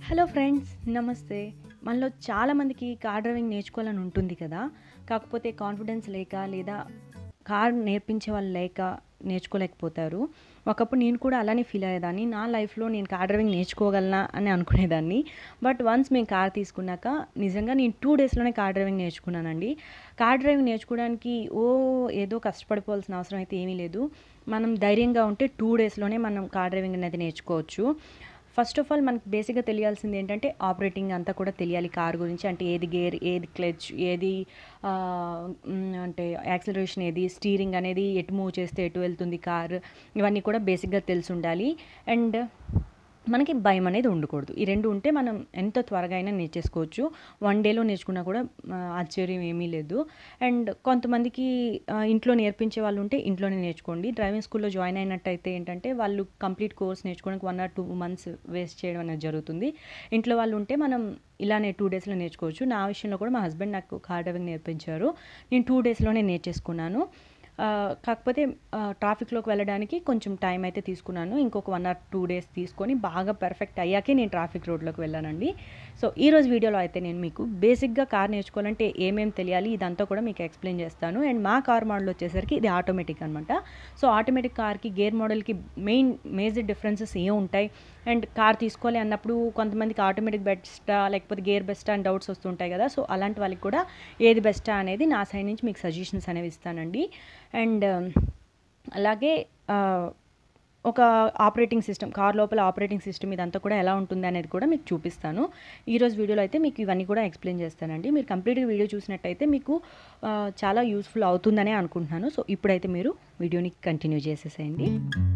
hello friends నమస్తే మనలో చాలామందికి కార్ డ్రైవింగ్ నేర్చుకోవాలని ఉంటుంది కదా కాకపోతే కాన్ఫిడెన్స్ లేక లేదా కార్ నేర్పించే వాళ్ళు లేక నేర్చుకోలేకపోతారు ఒకప్పుడు నేను కూడా అలానే ఫీల్ అయ్యేదాన్ని నా లైఫ్లో నేను కార్ డ్రైవింగ్ నేర్చుకోగలనా అని అనుకునేదాన్ని బట్ వన్స్ మేము కార్ తీసుకున్నాక నిజంగా నేను టూ డేస్లోనే కార్ డ్రైవింగ్ నేర్చుకున్నానండి కార్ డ్రైవింగ్ నేర్చుకోవడానికి ఓ ఏదో కష్టపడిపోవాల్సిన అవసరం అయితే ఏమీ లేదు మనం ధైర్యంగా ఉంటే టూ డేస్లోనే మనం కార్ డ్రైవింగ్ అనేది నేర్చుకోవచ్చు ఫస్ట్ ఆఫ్ ఆల్ మనకి బేసిక్గా తెలియాల్సింది ఏంటంటే ఆపరేటింగ్ అంతా కూడా తెలియాలి కార్ గురించి అంటే ఏది గేర్ ఏది క్లచ్ ఏది ఆ, మ్, అంటే యాక్సిలరేషన్ ఏది స్టీరింగ్ అనేది ఎటు మూవ్ చేస్తే ఎటు వెళ్తుంది కార్ ఇవన్నీ కూడా బేసిక్గా తెలిసి ఉండాలి అండ్ మనకి భయం అనేది ఉండకూడదు ఈ రెండు ఉంటే మనం ఎంత త్వరగా అయినా నేర్చేసుకోవచ్చు వన్ డేలో నేర్చుకున్నా కూడా ఆ, ఆశ్చర్యం ఏమీ లేదు అండ్ కొంతమందికి ఆ, ఇంట్లో నేర్పించే వాళ్ళు ఉంటే ఇంట్లోనే నేర్చుకోండి డ్రైవింగ్ స్కూల్లో జాయిన్ అయినట్టయితే ఏంటంటే వాళ్ళు కంప్లీట్ కోర్స్ నేర్చుకోవడానికి one or two months waste చేయడం అనేది జరుగుతుంది ఇంట్లో వాళ్ళు ఉంటే మనం ఇలానే టూ డేస్లో నేర్చుకోవచ్చు నా విషయంలో కూడా మా హస్బెండ్ నాకు కార్ డ్రైవింగ్ నేర్పించారు నేను టూ డేస్లోనే నేర్చేసుకున్నాను ఆ, కాకపోతే ఆ, ట్రాఫిక్లోకి వెళ్ళడానికి కొంచెం టైం అయితే తీసుకున్నాను ఇంకొక వన్ ఆర్ టూ డేస్ తీసుకొని బాగా పర్ఫెక్ట్ అయ్యాకే నేను ట్రాఫిక్ రోడ్లోకి వెళ్ళానండి సో ఈ రోజు వీడియోలో అయితే నేను మీకు బేసిక్గా కార్ నేర్చుకోవాలంటే ఏమేమి తెలియాలి ఇదంతా కూడా మీకు ఎక్స్ప్లెయిన్ చేస్తాను అండ్ మా కార్ మోడల్ వచ్చేసరికి ఇది ఆటోమేటిక్ అనమాట సో ఆటోమేటిక్ కార్కి గేర్ మోడల్కి మెయిన్ మేజర్ డిఫరెన్సెస్ ఏం ఉంటాయి అండ్ కార్ తీసుకోవాలి అన్నప్పుడు కొంతమందికి ఆటోమేటిక్ బెస్టా లేకపోతే గేర్ బెస్టా అని డౌట్స్ వస్తుంటాయి కదా సో అలాంటి వాళ్ళకి కూడా ఏది బెస్టా అనేది నా సైడ్ నుంచి మీకు సజెషన్స్ అనేవి ఇస్తానండి అండ్ అలాగే ఆ, ఒక ఆపరేటింగ్ సిస్టమ్ కార్ లోపల ఆపరేటింగ్ సిస్టమ్ ఇదంతా కూడా ఎలా ఉంటుంది అనేది కూడా మీకు చూపిస్తాను ఈరోజు వీడియోలో అయితే మీకు ఇవన్నీ కూడా ఎక్స్ప్లెయిన్ చేస్తానండి మీరు కంప్లీట్గా వీడియో చూసినట్టయితే మీకు ఆ, చాలా యూస్ఫుల్ అవుతుందనే అనుకుంటున్నాను సో ఇప్పుడైతే మీరు వీడియోని కంటిన్యూ చేసేసేయండి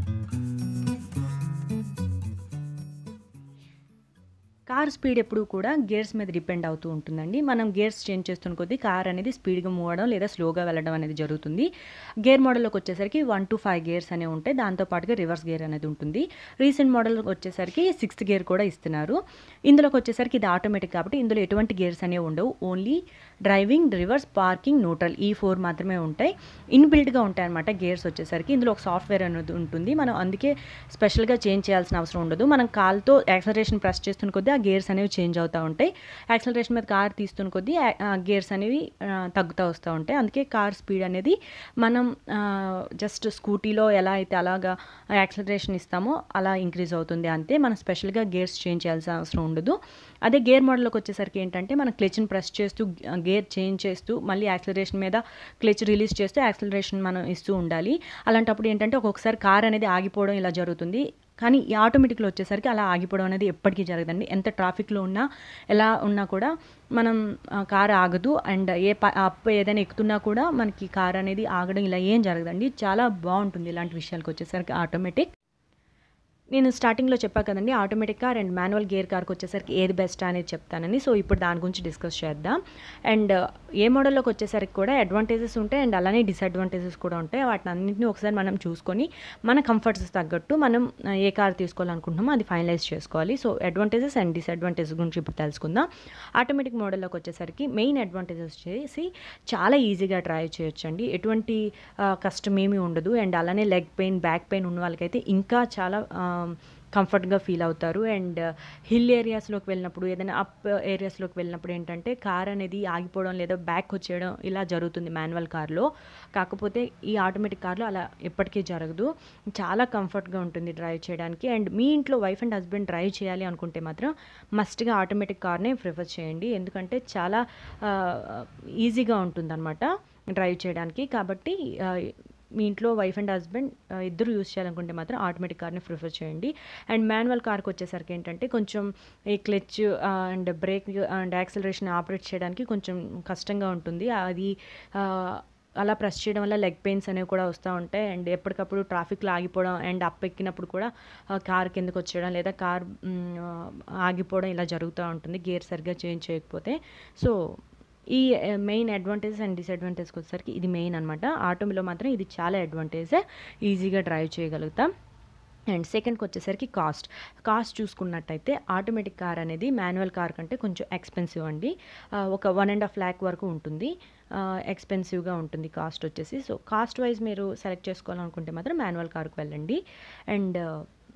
కార్ స్పీడ్ ఎప్పుడు కూడా గేర్స్ మీద డిపెండ్ అవుతూ ఉంటుందండి మనం గేర్స్ చేంజ్ చేస్తున్న కొద్దీ కార్ అనేది స్పీడ్గా మూవ్ అవడం లేదా స్లోగా వెళ్ళడం అనేది జరుగుతుంది గేర్ మోడల్లోకి వచ్చేసరికి వన్ టు ఫైవ్ గేర్స్ అనేవి ఉంటాయి దాంతోపాటుగా రివర్స్ గేర్ అనేది ఉంటుంది రీసెంట్ మోడల్కి వచ్చేసరికి సిక్స్త్ గేర్ కూడా ఇస్తున్నారు ఇందులోకి వచ్చేసరికి ఇది ఆటోమేటిక్ కాబట్టి ఇందులో ఎటువంటి గేర్స్ అనేవి ఉండవు only driving reverse parking neutral ఈ ఫోర్ మాత్రమే ఉంటాయి ఇన్బిల్ట్గా ఉంటాయి అనమాట గేర్స్ వచ్చేసరికి ఇందులో ఒక సాఫ్ట్వేర్ అనేది ఉంటుంది మనం అందుకే స్పెషల్గా చేంజ్ చేయాల్సిన అవసరం ఉండదు మనం కాల్తో యాక్సలరేషన్ ప్రెస్ చేస్తున్న కొద్దీ ఆ గేర్స్ అనేవి చేంజ్ అవుతూ ఉంటాయి యాక్సలరేషన్ మీద కార్ తీస్తున్న కొద్దీ గేర్స్ అనేవి ఆ, తగ్గుతూ వస్తూ ఉంటాయి అందుకే కార్ స్పీడ్ అనేది మనం జస్ట్ స్కూటీలో ఎలా అయితే అలాగా యాక్సలరేషన్ ఇస్తామో అలా ఇంక్రీజ్ అవుతుంది అంతే మనం స్పెషల్గా గేర్స్ చేంజ్ చేయాల్సిన అవసరం ఉండదు అదే గేర్ మోడల్లోకి వచ్చేసరికి ఏంటంటే మనం క్లచ్ని ప్రెస్ చేస్తూ గేర్ చేంజ్ చేస్తూ మళ్ళీ యాక్సలరేషన్ మీద క్లచ్ రిలీజ్ చేస్తూ యాక్సలరేషన్ మనం ఇస్తూ ఉండాలి అలాంటప్పుడు ఏంటంటే ఒక్కొక్కసారి కార్ అనేది ఆగిపోవడం ఇలా జరుగుతుంది కానీ ఈ ఆటోమేటిక్లో వచ్చేసరికి అలా ఆగిపోవడం అనేది ఎప్పటికీ జరగదండి ఎంత ట్రాఫిక్లో ఉన్నా ఎలా ఉన్నా కూడా మనం ఆ, కార్ ఆగదు అండ్ ఏ ప అప్ ఏదైనా ఎక్కుతున్నా కూడా మనకి కార్ అనేది ఆగడం ఇలా ఏం జరగదండి చాలా బాగుంటుంది ఇలాంటి విషయాలకు వచ్చేసరికి ఆటోమేటిక్ నేను స్టార్టింగ్లో చెప్పా కదండి automatic car and manual gear కార్కి వచ్చేసరికి ఏది బెస్ట్ అనేది చెప్తానని సో ఇప్పుడు దాని గురించి డిస్కస్ చేద్దాం అండ్ ఏ మోడల్లోకి వచ్చేసరికి కూడా అడ్వాంటేజెస్ ఉంటాయి అండ్ అలానే డిసడ్వాంటేజెస్ కూడా ఉంటాయి వాటిని అన్నింటినీ ఒకసారి మనం చూసుకొని మన కంఫర్ట్స్ తగ్గట్టు మనం ఆ, ఏ కార్ తీసుకోవాలనుకుంటున్నామో అది ఫైనలైజ్ చేసుకోవాలి సో అడ్వాంటేజెస్ అండ్ డిసడ్వాంటేజెస్ గురించి ఇప్పుడు తెలుసుకుందాం ఆటోమేటిక్ మోడల్లోకి వచ్చేసరికి మెయిన్ అడ్వాంటేజెస్ వచ్చేసి చాలా ఈజీగా డ్రైవ్ చేయొచ్చండి ఎటువంటి ఆ, కష్టం ఏమీ ఉండదు అండ్ అలానే లెగ్ పెయిన్ బ్యాక్ పెయిన్ ఉన్న వాళ్ళకైతే ఇంకా చాలా కంఫర్ట్గా ఫీల్ అవుతారు అండ్ హిల్ ఏరియాస్లోకి వెళ్ళినప్పుడు ఏదైనా అప్ ఏరియాస్లోకి వెళ్ళినప్పుడు ఏంటంటే కార్ అనేది ఆగిపోవడం లేదా బ్యాక్ వచ్చేయడం ఇలా జరుగుతుంది మాన్యువల్ కార్లో కాకపోతే ఈ ఆటోమేటిక్ కార్లో అలా ఎప్పటికీ జరగదు చాలా కంఫర్ట్గా ఉంటుంది డ్రైవ్ చేయడానికి అండ్ మీ ఇంట్లో వైఫ్ అండ్ హస్బెండ్ డ్రైవ్ చేయాలి అనుకుంటే మాత్రం మస్ట్గా ఆటోమేటిక్ కార్నే ప్రిఫర్ చేయండి ఎందుకంటే చాలా ఈజీగా ఉంటుంది అనమాట డ్రైవ్ చేయడానికి కాబట్టి ఆ, మీ ఇంట్లో వైఫ్ అండ్ హస్బెండ్ ఆ, ఇద్దరు యూస్ చేయాలనుకుంటే మాత్రం ఆటోమేటిక్ కార్ని ప్రిఫర్ చేయండి అండ్ మాన్యువల్ కార్కి వచ్చేసరికి ఏంటంటే కొంచెం ఈ clutch and brake and acceleration operate చేయడానికి కొంచెం కష్టంగా ఉంటుంది అది ఆ, అలా ప్రెస్ చేయడం వల్ల లెగ్ పెయిన్స్ అనేవి కూడా వస్తూ ఉంటాయి అండ్ ఎప్పటికప్పుడు ట్రాఫిక్లో ఆగిపోవడం అండ్ అప్ ఎక్కినప్పుడు కూడా ఆ, కార్ కిందకు వచ్చేయడం లేదా కార్ మ్, ఆగిపోవడం ఇలా జరుగుతూ ఉంటుంది గేర్ సరిగ్గా చేంజ్ చేయకపోతే సో ఈ మెయిన్ అడ్వాంటేజెస్ అండ్ డిసడ్వాంటేజ్కి వచ్చేసరికి ఇది మెయిన్ అనమాట ఆటోలో మాత్రం ఇది చాలా అడ్వాంటేజ్ ఈజీగా డ్రైవ్ చేయగలుగుతాం అండ్ సెకండ్కి వచ్చేసరికి కాస్ట్ కాస్ట్ చూసుకున్నట్టయితే ఆటోమేటిక్ కార్ అనేది మాన్యువల్ కార్ కంటే కొంచెం ఎక్స్పెన్సివ్ అండి ఆ, ఒక వన్ అండ్ హాఫ్ ల్యాక్ వరకు ఉంటుంది ఎక్స్పెన్సివ్గా ఉంటుంది కాస్ట్ వచ్చేసి సో కాస్ట్ వైజ్ మీరు సెలెక్ట్ చేసుకోవాలనుకుంటే మాత్రం మాన్యువల్ కార్కి వెళ్ళండి అండ్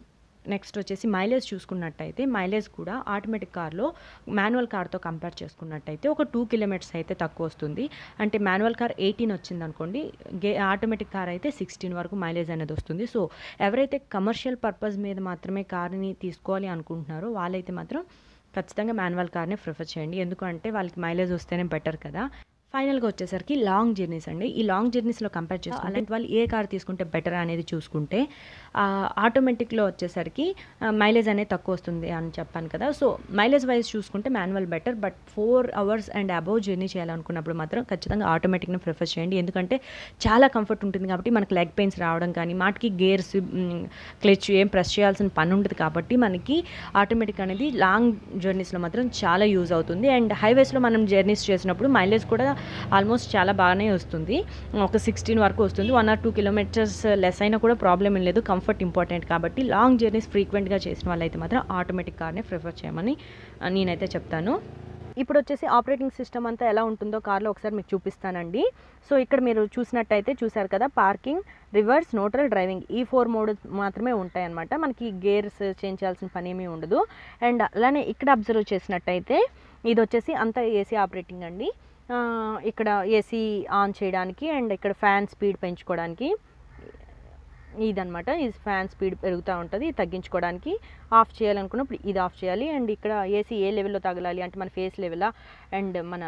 నెక్స్ట్ వచ్చేసి మైలేజ్ చూసుకున్నట్టయితే మైలేజ్ కూడా ఆటోమేటిక్ కార్లో మాన్యువల్ కార్తో కంపేర్ చేసుకున్నట్టయితే ఒక టూ కిలోమీటర్స్ అయితే తక్కువ వస్తుంది అంటే మాన్యువల్ కార్ ఎయిటీన్ వచ్చింది అనుకోండి గే ఆటోమేటిక్ కార్ అయితే సిక్స్టీన్ వరకు మైలేజ్ అనేది వస్తుంది సో ఎవరైతే కమర్షియల్ పర్పస్ మీద మాత్రమే కార్ని తీసుకోవాలి అనుకుంటున్నారో వాళ్ళైతే మాత్రం ఖచ్చితంగా మాన్యువల్ కార్నే ప్రిఫర్ చేయండి ఎందుకంటే వాళ్ళకి మైలేజ్ వస్తేనే బెటర్ కదా ఫైనల్గా వచ్చేసరికి లాంగ్ జర్నీస్ అండి ఈ లాంగ్ జర్నీస్లో కంపేర్ చేసుకుంటే అలాంటి వాళ్ళు ఏ కార్ తీసుకుంటే బెటర్ అనేది చూసుకుంటే ఆటోమేటిక్లో వచ్చేసరికి మైలేజ్ అనేది తక్కువ వస్తుంది అని చెప్పాను కదా సో మైలేజ్ వైజ్ చూసుకుంటే manual better but four hours and above journey చేయాలనుకున్నప్పుడు మాత్రం ఖచ్చితంగా ఆటోమేటిక్ని ప్రిఫర్ చేయండి ఎందుకంటే చాలా కంఫర్ట్ ఉంటుంది కాబట్టి మనకి లెగ్ పెయిన్స్ రావడం కానీ మాటికి గేర్స్ క్లచ్ ఏం ప్రెస్ చేయాల్సిన పని ఉండదు కాబట్టి మనకి ఆటోమేటిక్ అనేది లాంగ్ జర్నీస్లో మాత్రం చాలా యూజ్ అవుతుంది అండ్ హైవేస్లో మనం జర్నీస్ చేసినప్పుడు మైలేజ్ కూడా ఆల్మోస్ట్ చాలా బాగానే వస్తుంది ఒక సిక్స్టీన్ వరకు వస్తుంది one or two kilometres less అయినా కూడా ప్రాబ్లం ఏం లేదు కంఫర్ట్ ఇంపార్టెంట్ కాబట్టి లాంగ్ జర్నీస్ ఫ్రీక్వెంట్గా చేసిన వాళ్ళైతే మాత్రం ఆటోమేటిక్ కార్నే ప్రిఫర్ చేయమని ఆ, నేనైతే చెప్తాను ఇప్పుడు వచ్చేసి ఆపరేటింగ్ సిస్టమ్ అంతా ఎలా ఉంటుందో కార్లో ఒకసారి మీకు చూపిస్తానండి సో ఇక్కడ మీరు చూసినట్టయితే చూసారు కదా పార్కింగ్ రివర్స్ న్యూట్రల్ డ్రైవింగ్ ఈ ఫోర్ మోడ్ మాత్రమే ఉంటాయి అనమాట మనకి గేర్స్ చేంజ్ చేయాల్సిన పని ఏమీ ఉండదు అండ్ అలానే ఇక్కడ అబ్జర్వ్ చేసినట్టయితే ఇది వచ్చేసి అంతా ఏసీ ఆపరేటింగ్ అండి ఆ, ఇక్కడ ఏసీ ఆన్ చేయడానికి అండ్ ఇక్కడ ఫ్యాన్ స్పీడ్ పెంచుకోవడానికి ఇదనమాట ఈ ఫ్యాన్ స్పీడ్ పెరుగుతూ ఉంటుంది ఇది తగ్గించుకోవడానికి ఆఫ్ చేయాలనుకున్నప్పుడు ఇది ఆఫ్ చేయాలి అండ్ ఇక్కడ ఏసీ ఏ లెవెల్లో తగలాలి అంటే మన ఫేస్ లెవెలా అండ్ మన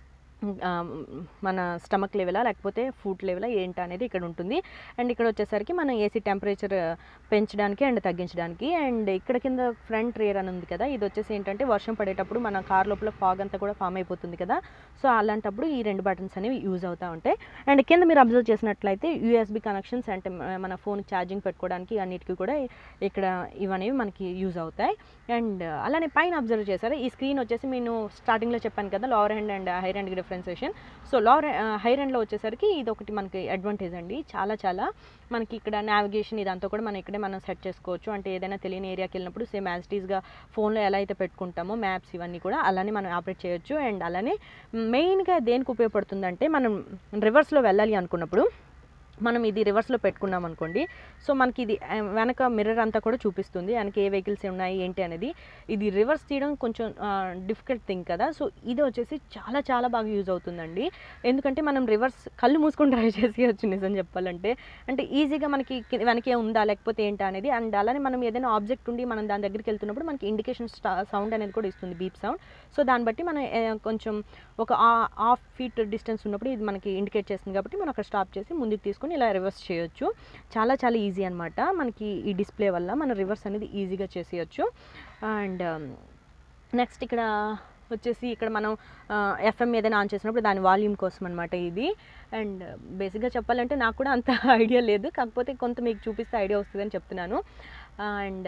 ఆ, మన స్టమక్ లెవెలా లేకపోతే ఫుడ్ లెవెలా ఏంటి అనేది ఇక్కడ ఉంటుంది అండ్ ఇక్కడ వచ్చేసరికి మనం ఏసీ టెంపరేచర్ పెంచడానికి అండ్ తగ్గించడానికి అండ్ ఇక్కడ కింద ఫ్రంట్ రేర్ అని ఉంది కదా ఇది వచ్చేసి ఏంటంటే వర్షం పడేటప్పుడు మన కార్ లోపల ఫాగ్ అంతా కూడా ఫామ్ అయిపోతుంది కదా సో అలాంటప్పుడు ఈ రెండు బటన్స్ అనేవి యూజ్ అవుతూ ఉంటాయి అండ్ కింద మీరు అబ్జర్వ్ చేసినట్లయితే యూఎస్బి కనెక్షన్స్ అంటే మ- మన ఫోన్ ఛార్జింగ్ పెట్టుకోవడానికి అన్నిటికీ కూడా ఇక్కడ ఇవనేవి మనకి యూజ్ అవుతాయి అండ్ అలానే పైన అబ్జర్వ్ చేశారు ఈ స్క్రీన్ వచ్చేసి నేను స్టార్టింగ్లో చెప్పాను కదా lower hand and high hand differentiation so lower high హ్యాండ్లో వచ్చేసరికి ఇది ఒకటి మనకి అడ్వాంటేజ్ అండి చాలా చాలా మనకి ఇక్కడ నావిగేషన్ ఇదంతా కూడా మనం ఇక్కడే మనం సెట్ చేసుకోవచ్చు అంటే ఏదైనా తెలియని ఏరియాకి వెళ్ళినప్పుడు సేమ్ యాజ్ టీస్గా ఫోన్లో ఎలా అయితే పెట్టుకుంటామో మ్యాప్స్ ఇవన్నీ కూడా అలానే మనం ఆపరేట్ చేయొచ్చు అండ్ అలానే మెయిన్గా దేనికి ఉపయోగపడుతుందంటే మనం రివర్స్లో వెళ్ళాలి అనుకున్నప్పుడు మనం ఇది రివర్స్లో పెట్టుకున్నాం అనుకోండి సో మనకి ఇది ఆ, వెనక మిర్రర్ అంతా కూడా చూపిస్తుంది వెనక ఏ వెహికల్స్ ఉన్నాయి ఏంటి అనేది ఇది రివర్స్ తీయడం కొంచెం డిఫికల్ట్ థింగ్ కదా సో ఇది వచ్చేసి చాలా చాలా బాగా యూజ్ అవుతుందండి ఎందుకంటే మనం రివర్స్ కళ్ళు మూసుకొని డ్రైవ్ చేసేయచ్చు నిజం చెప్పాలంటే అంటే ఈజీగా మనకి కి- వెనకే ఉందా లేకపోతే ఏంటా అనేది అండ్ అలానే మనం ఏదైనా ఆబ్జెక్ట్ ఉండి మనం దాని దగ్గరికి వెళ్తున్నప్పుడు మనకి ఇండికేషన్ సౌండ్ అనేది కూడా ఇస్తుంది బీప్ సౌండ్ సో దాన్ని బట్టి మనం ఏ, కొంచెం ఒక హాఫ్ ఫీట్ డిస్టెన్స్ ఉన్నప్పుడు ఇది మనకి ఇండికేట్ చేస్తుంది కాబట్టి మనం అక్కడ స్టాప్ చేసి ముందుకు తీసుకొని ఇలా రివర్స్ చేయొచ్చు చాలా చాలా ఈజీ అనమాట మనకి ఈ డిస్ప్లే వల్ల మన రివర్స్ అనేది ఈజీగా చేసేయచ్చు అండ్ నెక్స్ట్ ఇక్కడ వచ్చేసి ఇక్కడ మనం ఎఫ్ఎం ఏదైనా ఆన్ చేసినప్పుడు దాని వాల్యూమ్ కోసం అనమాట ఇది అండ్ బేసిక్గా చెప్పాలంటే నాకు కూడా అంత ఐడియా లేదు కాకపోతే కొంత మీకు చూపిస్తే ఐడియా వస్తుందని చెప్తున్నాను అండ్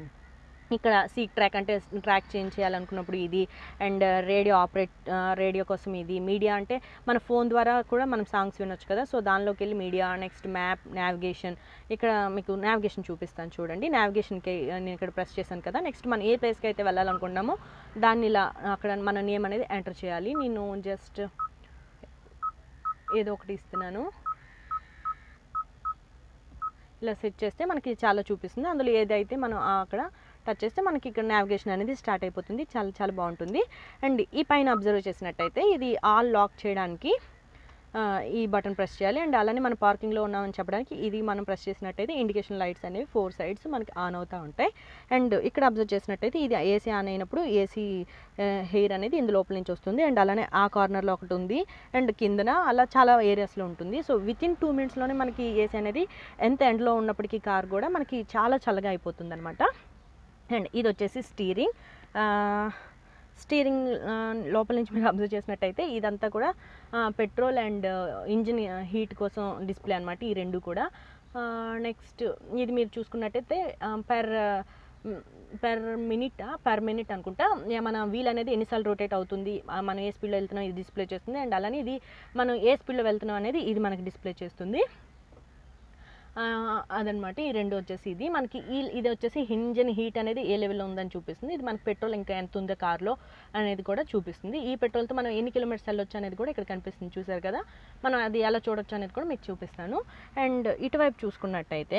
ఇక్కడ సీక్ ట్రాక్ అంటే ట్రాక్ చేంజ్ చేయాలనుకున్నప్పుడు ఇది అండ్ రేడియో ఆపరేట్ రేడియో కోసం ఇది మీడియా అంటే మన ఫోన్ ద్వారా కూడా మనం సాంగ్స్ వినొచ్చు కదా సో దానిలోకి వెళ్ళి మీడియా నెక్స్ట్ మ్యాప్ నావిగేషన్ ఇక్కడ మీకు నావిగేషన్ చూపిస్తాను చూడండి నావిగేషన్కి నేను ఇక్కడ ప్రెస్ చేశాను కదా నెక్స్ట్ మనం ఏ ప్లేస్కి అయితే వెళ్ళాలనుకుంటున్నామో దాన్ని ఇలా అక్కడ మన నేమ్ అనేది ఎంటర్ చేయాలి నేను జస్ట్ ఏదో ఒకటి ఇస్తున్నాను ఇలా సెట్ చేస్తే మనకి చాలా చూపిస్తుంది అందులో ఏదైతే మనం ఆ అక్కడ టచ్ చేస్తే మనకి ఇక్కడ నావిగేషన్ అనేది స్టార్ట్ అయిపోతుంది చాలా చాలా బాగుంటుంది అండ్ ఈ పైన అబ్జర్వ్ చేసినట్టయితే ఇది ఆల్ లాక్ చేయడానికి ఆ, ఈ బటన్ ప్రెస్ చేయాలి అండ్ అలానే మనం పార్కింగ్లో ఉన్నామని చెప్పడానికి ఇది మనం ప్రెస్ చేసినట్టయితే ఇండికేషన్ లైట్స్ అనేవి ఫోర్ సైడ్స్ మనకి ఆన్ అవుతూ ఉంటాయి అండ్ ఇక్కడ అబ్జర్వ్ చేసినట్టయితే ఇది ఏసీ ఆన్ అయినప్పుడు ఏసీ హెయిర్ అనేది ఇందు లోపల నుంచి వస్తుంది అండ్ అలానే ఆ కార్నర్లో ఒకటి ఉంది అండ్ కిందన అలా చాలా ఏరియాస్లో ఉంటుంది సో విత్ ఇన్ టూ మినిట్స్లోనే మనకి ఏసీ అనేది ఎంత ఎండ్లో ఉన్నప్పటికీ కార్ కూడా మనకి చాలా చల్లగా అయిపోతుంది అనమాట అండ్ ఇది వచ్చేసి స్టీరింగ్ స్టీరింగ్ లోపల నుంచి మీరు అబ్జర్వ్ చేసినట్టయితే ఇదంతా కూడా పెట్రోల్ అండ్ ఇంజిన్ హీట్ కోసం డిస్ప్లే అనమాట ఈ రెండు కూడా నెక్స్ట్ ఇది మీరు చూసుకున్నట్టయితే per per minute per minute అనుకుంటా యా, మన వీల్ అనేది ఎన్నిసార్లు రొటేట్ అవుతుంది ఆ, మనం ఏ స్పీడ్లో వెళ్తున్నాం ఇది డిస్ప్లే చేస్తుంది అండ్ అలానే ఇది మనం ఏ స్పీడ్లో వెళ్తున్నాం అనేది ఇది మనకి డిస్ప్లే చేస్తుంది ఆ, అదనమాట ఈ రెండు వచ్చేసి ఇది మనకి ఈ ఇది వచ్చేసి ఇంజన్ హీట్ అనేది ఏ లెవెల్లో ఉందని చూపిస్తుంది ఇది మనకి పెట్రోల్ ఇంకా ఎంత ఉందో కార్లో అనేది కూడా చూపిస్తుంది ఈ పెట్రోల్తో మనం ఎన్ని కిలోమీటర్స్ వెళ్ళొచ్చు అనేది కూడా ఇక్కడ కనిపిస్తుంది చూసారు కదా మనం అది ఎలా చూడొచ్చు అనేది కూడా మీకు చూపిస్తాను అండ్ ఇటువైపు చూసుకున్నట్టయితే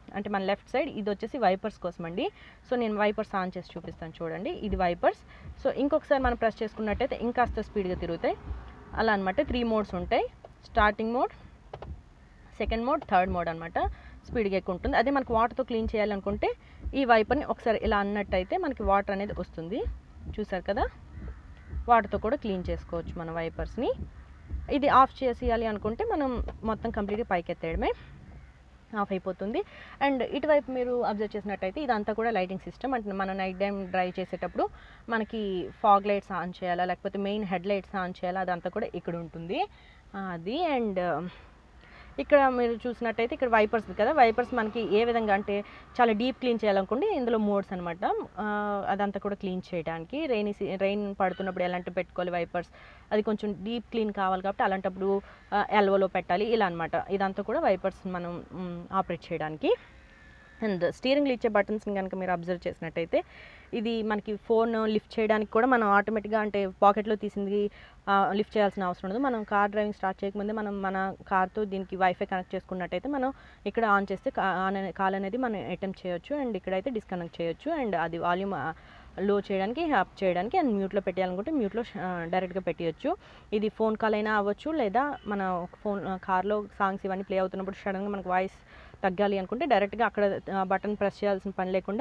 అంటే మన లెఫ్ట్ సైడ్ ఇది వచ్చేసి వైపర్స్ కోసం అండి సో నేను వైపర్స్ ఆన్ చేసి చూపిస్తాను చూడండి ఇది వైపర్స్ సో ఇంకొకసారి మనం ప్రెస్ చేసుకున్నట్టయితే ఇంకాస్త స్పీడ్గా తిరుగుతాయి అలా అనమాట త్రీ మోడ్స్ ఉంటాయి starting mode second mode third mode అనమాట స్పీడ్గా ఎక్కువ ఉంటుంది అదే మనకు వాటర్తో క్లీన్ చేయాలనుకుంటే ఈ వైపర్ని ఒకసారి ఇలా అన్నట్టయితే మనకి వాటర్ అనేది వస్తుంది చూసారు కదా వాటర్తో కూడా క్లీన్ చేసుకోవచ్చు మన వైపర్స్ని ఇది ఆఫ్ చేసేయాలి అనుకుంటే మనం మొత్తం కంప్లీట్గా పైకి ఎత్తేయడమే ఆఫ్ అయిపోతుంది అండ్ ఇటువైపు మీరు అబ్జర్వ్ చేసినట్టయితే ఇదంతా కూడా లైటింగ్ సిస్టమ్ అంటే మనం నైట్ టైం డ్రైవ్ చేసేటప్పుడు మనకి ఫాగ్ లైట్స్ ఆన్ చేయాలా లేకపోతే మెయిన్ హెడ్ లైట్స్ ఆన్ చేయాలా అదంతా కూడా ఇక్కడ ఉంటుంది అది అండ్ ఇక్కడ మీరు చూసినట్టయితే ఇక్కడ వైపర్స్ కదా వైపర్స్ మనకి ఏ విధంగా అంటే చాలా డీప్ క్లీన్ చేయాలనుకోండి ఇందులో మోడ్స్ అనమాట అదంతా కూడా క్లీన్ చేయడానికి రెయిన్ రెయిన్ పడుతున్నప్పుడు ఎలాంటి పెట్టుకోవాలి వైపర్స్ అది కొంచెం డీప్ క్లీన్ కావాలి కాబట్టి అలాంటప్పుడు ఎల్వోలో పెట్టాలి ఇలా అనమాట ఇదంతా కూడా వైపర్స్ మనం ఆపరేట్ చేయడానికి అండ్ స్టీరింగ్లో ఇచ్చే బటన్స్ని కనుక మీరు అబ్జర్వ్ చేసినట్టయితే ఇది మనకి ఫోన్ లిఫ్ట్ చేయడానికి కూడా మనం ఆటోమేటిక్గా అంటే పాకెట్లో తీసింది లిఫ్ట్ చేయాల్సిన అవసరం ఉండదు మనం కార్ డ్రైవింగ్ స్టార్ట్ చేయకముందే మనం మన కార్తో దీనికి వైఫై కనెక్ట్ చేసుకున్నట్టయితే మనం ఇక్కడ ఆన్ చేస్తే ఆన్ కాల్ అనేది మనం అటెంప్ట్ చేయొచ్చు అండ్ ఇక్కడైతే డిస్కనెక్ట్ చేయొచ్చు అండ్ అది వాల్యూమ్ లో చేయడానికి అప్ చేయడానికి అండ్ మ్యూట్లో పెట్టాలనుకుంటే మ్యూట్లో డైరెక్ట్గా పెట్టేయచ్చు ఇది ఫోన్ కాల్ అయినా అవ్వచ్చు లేదా మన ఫోన్ కార్లో సాంగ్స్ ఇవన్నీ ప్లే అవుతున్నప్పుడు సడన్గా మనకు వాయిస్ తగ్గాలి అనుకుంటే డైరెక్ట్గా అక్కడ బటన్ ప్రెస్ చేయాల్సిన పని లేకుండా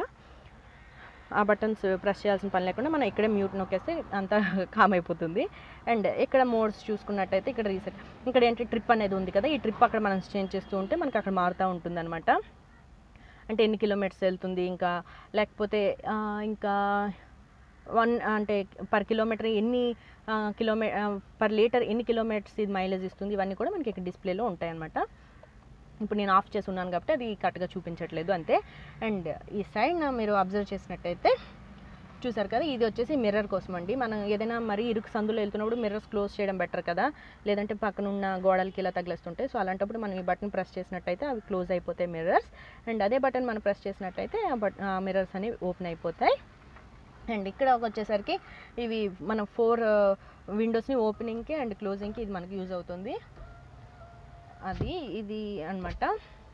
ఆ బటన్స్ ప్రెస్ చేయాల్సిన పని లేకుండా మనం ఇక్కడే మ్యూట్ నొక్కేస్తే అంతా కామ్ అయిపోతుంది అండ్ ఇక్కడ మోడ్స్ చూసుకున్నట్టయితే ఇక్కడ రీసెట్ ఇక్కడ ఏంటి ట్రిప్ అనేది ఉంది కదా ఈ ట్రిప్ అక్కడ మనం చేంజ్ చేస్తూ ఉంటే మనకి అక్కడ మారుతూ ఉంటుంది అనమాట అంటే ఎన్ని కిలోమీటర్స్ వెళ్తుంది ఇంకా లేకపోతే ఇంకా వన్ అంటే పర్ కిలోమీటర్ ఎన్ని కిలోమీ పర్ లీటర్ ఎన్ని కిలోమీటర్స్ ఇది మైలేజ్ ఇస్తుంది ఇవన్నీ కూడా మనకి ఇక్కడ డిస్ప్లేలో ఉంటాయన్నమాట ఇప్పుడు నేను ఆఫ్ చేసి ఉన్నాను కాబట్టి అది కరెక్ట్గా చూపించట్లేదు అంతే అండ్ ఈ సైడ్ మీరు అబ్జర్వ్ చేసినట్టయితే చూసారు కదా ఇది వచ్చేసి మిర్రర్ కోసం అండి మనం ఏదైనా మరీ ఇరుకు సందులో వెళ్తున్నప్పుడు మిర్రర్స్ క్లోజ్ చేయడం బెటర్ కదా లేదంటే పక్కన ఉన్న గోడలకి ఇలా తగిలేస్తుంటాయి సో అలాంటప్పుడు మనం ఈ బటన్ ప్రెస్ చేసినట్టయితే అవి క్లోజ్ అయిపోతాయి మిర్రర్స్ అండ్ అదే బటన్ మనం ప్రెస్ చేసినట్టయితే ఆ బట్ మిర్రర్స్ అనేవి ఓపెన్ అయిపోతాయి అండ్ ఇక్కడ వచ్చేసరికి ఇవి మన ఫోర్ విండోస్ని ఓపెనింగ్కి అండ్ క్లోజింగ్కి ఇది మనకి యూజ్ అవుతుంది అది ఇది అనమాట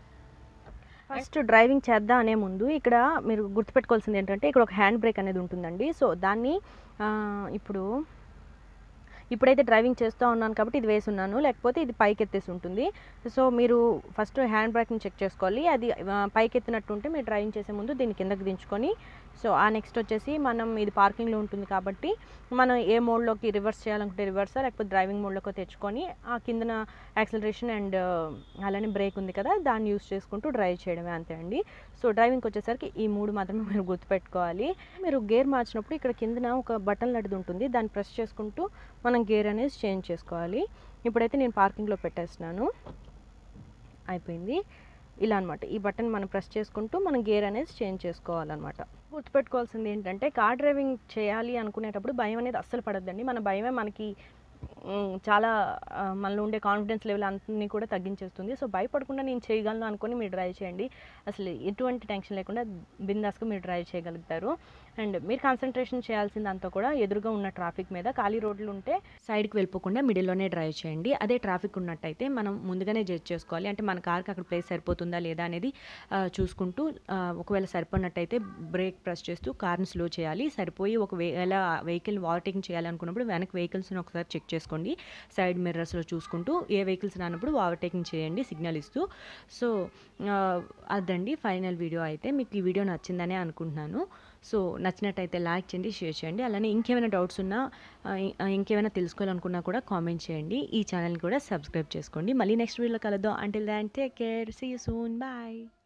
ఫస్ట్ డ్రైవింగ్ చేద్దాం అనే ముందు ఇక్కడ మీరు గుర్తుపెట్టుకోవాల్సింది ఏంటంటే ఇక్కడ ఒక హ్యాండ్ బ్రేక్ అనేది ఉంటుందండి సో దాన్ని ఇప్పుడు ఇప్పుడైతే డ్రైవింగ్ చేస్తూ ఉన్నాను కాబట్టి ఇది వేసి ఉన్నాను లేకపోతే ఇది పైకి ఎత్తేసి ఉంటుంది సో మీరు ఫస్ట్ హ్యాండ్ బ్రేక్ని చెక్ చేసుకోవాలి అది పైకి ఎత్తినట్టు ఉంటే మీరు డ్రైవింగ్ చేసే ముందు దీన్ని కిందకి దించుకొని సో ఆ నెక్స్ట్ వచ్చేసి మనం ఇది పార్కింగ్లో ఉంటుంది కాబట్టి మనం ఏ మోడ్లోకి రివర్స్ చేయాలనుకుంటే రివర్సా లేకపోతే డ్రైవింగ్ మోడ్లోకి తెచ్చుకొని ఆ కిందన యాక్సిలరేషన్ అండ్ అలానే బ్రేక్ ఉంది కదా దాన్ని యూస్ చేసుకుంటూ డ్రైవ్ చేయడమే అంతే అండి సో డ్రైవింగ్కి వచ్చేసరికి ఈ మూడు మాత్రమే మీరు గుర్తుపెట్టుకోవాలి మీరు గేర్ మార్చినప్పుడు ఇక్కడ కిందన ఒక బటన్ లాంటిది ఉంటుంది దాన్ని ప్రెస్ చేసుకుంటూ మనం గేర్ అనేది చేంజ్ చేసుకోవాలి ఇప్పుడైతే నేను పార్కింగ్లో పెట్టేస్తున్నాను అయిపోయింది ఇలా అనమాట ఈ బటన్ మనం ప్రెస్ చేసుకుంటూ మనం గేర్ అనేది చేంజ్ చేసుకోవాలన్నమాట గుర్తుపెట్టుకోవాల్సింది ఏంటంటే కార్ డ్రైవింగ్ చేయాలి అనుకునేటప్పుడు భయం అనేది అస్సలు పడద్దండి మన భయమే మనకి చాలా మనలో ఉండే కాన్ఫిడెన్స్ లెవెల్ అన్ని కూడా తగ్గించేస్తుంది సో భయపడకుండా నేను చేయగలను అనుకొని మీరు డ్రైవ్ చేయండి అసలు ఎటువంటి టెన్షన్ లేకుండా బిందాస్గా మీరు డ్రైవ్ చేయగలుగుతారు అండ్ మీరు కాన్సన్ట్రేషన్ చేయాల్సింది అంతా కూడా ఎదురుగా ఉన్న ట్రాఫిక్ మీద ఖాళీ రోడ్లు ఉంటే సైడ్కి వెళ్ళిపోకుండా మిడిల్లోనే డ్రైవ్ చేయండి అదే ట్రాఫిక్ ఉన్నట్టయితే మనం ముందుగానే జడ్జ్ చేసుకోవాలి అంటే మన కార్కి అక్కడ ప్లేస్ సరిపోతుందా లేదా అనేది చూసుకుంటూ ఒకవేళ సరిపోయినట్టయితే బ్రేక్ ప్రెస్ చేస్తూ కార్ని స్లో చేయాలి సరిపోయి ఒకవేళ వెహికల్ ఓవర్టేకింగ్ చేయాలనుకున్నప్పుడు వెనక వెహికల్స్ని ఒకసారి చెక్ చేసుకోండి సైడ్ మిర్రర్స్లో చూసుకుంటూ ఏ వెహికల్స్ రానప్పుడు ఓవర్టేకింగ్ చేయండి సిగ్నల్ ఇస్తూ సో అదండి ఫైనల్ వీడియో అయితే మీకు ఈ వీడియో నచ్చిందనే అనుకుంటున్నాను సో నచ్చినట్టయితే లైక్ చేయండి షేర్ చేయండి అలానే ఇంకేమైనా డౌట్స్ ఉన్నా ఇంకేమైనా తెలుసుకోవాలనుకున్నా కూడా కామెంట్ చేయండి ఈ ఛానల్ని కూడా సబ్స్క్రైబ్ చేసుకోండి మళ్ళీ నెక్స్ట్ వీడియోలో కలుద్దాం until then take care see you soon bye